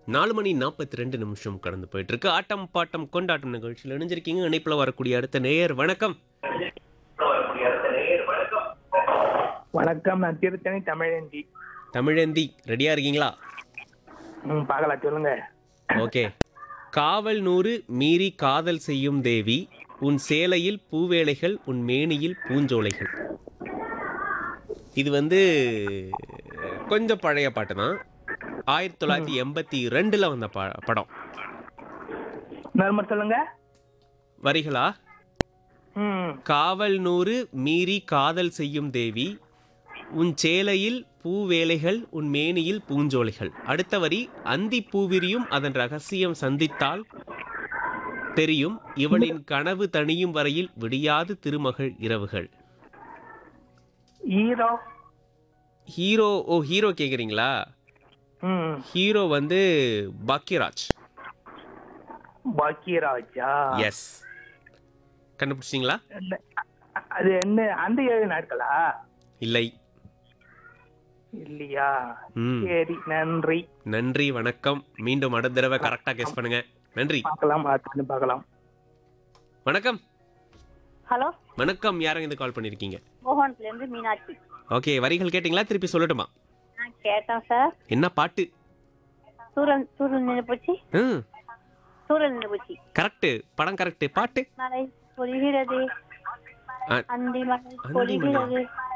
நாலு மணி நாற்பத்தி ரெண்டு நிமிஷம் கடந்து போயிட்டு இருக்கு ஆட்டம் பாட்டம் கொண்டாட்டம் நிகழ்ச்சியில் இணைஞ்சிருக்கீங்க இணைப்பில் வரக்கூடிய அடுத்த நேயர் வணக்கம் வணக்கம் நான் திருத்தணி தமிழந்தி தமிழந்தி ரெடியா இருக்கீங்களா ம் பார்க்கலாம் சொல்லுங்க ஓகே காவல் நூறு மீறி காதல் செய்யும் தேவி உன் சேலையில் பூவேலைகள் உன் மேனியில் பூஞ்சோலைகள் இது வந்து கொஞ்சம் பழைய பாட்டு தான் ஆயிரத்தி தொள்ளாயிரத்தி எண்பத்தி ரெண்டுல வந்த ப- படம் நர்மர் சொல்லுங்க வரிகளா ம் காவல் நூறு மீறி காதல் செய்யும் தேவி உன் சேலையில் பூவேலைகள் உன் மேனியில் பூஞ்சோலைகள் அடுத்த வரி அந்தி பூவிரியும் அதன் ரகசியம் சந்தித்தால் தெரியும் இவளின் கனவு தணியும் வரையில் விடியாது திருமகள் இரவுகள் ஹீரோ ஹீரோ ஓ ஹீரோ கேக்குறீங்களா ம் ஹீரோ வந்து பாக்கியராஜ் பாக்கியராஜா எஸ் கண்டுபிடிச்சிங்களா என்ன- அது என்ன அந்த ஏழு நாட்களா இல்லை இல்லையா ம் சரி நன்றி நன்றி வணக்கம் மீண்டும் அடுத்த தடவை கரெக்டாக கெஸ் பண்ணுங்க நன்றி பார்க்கலாம் பார்த்து பார்க்கலாம் வணக்கம் ஹலோ வணக்கம் யாரும் இருந்து கால் பண்ணிருக்கீங்க மோகன்ல இருந்து மீனாட்சி ஓகே வரிகள் கேட்டிங்களா திருப்பி சொல்லட்டுமா நான் கேட்டேன் சார் என்ன பாட்டு சூரன் சூரன் நின்று போச்சு ம் சூரன் நின்று போச்சு கரெக்ட் படம் கரெக்ட் பாட்டு மழை பொழிகிறது ஆ, அந்தி மழை அந்தி மழை. பொழிகிறது